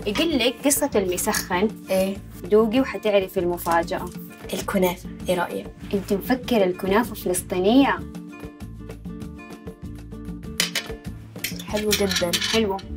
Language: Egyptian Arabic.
يقول لك قصة المسخن ايه دوقي وحتعرفي المفاجأة الكنافة ايه رأيك؟ انت مفكرة الكنافة فلسطينية حلو جدا حلوة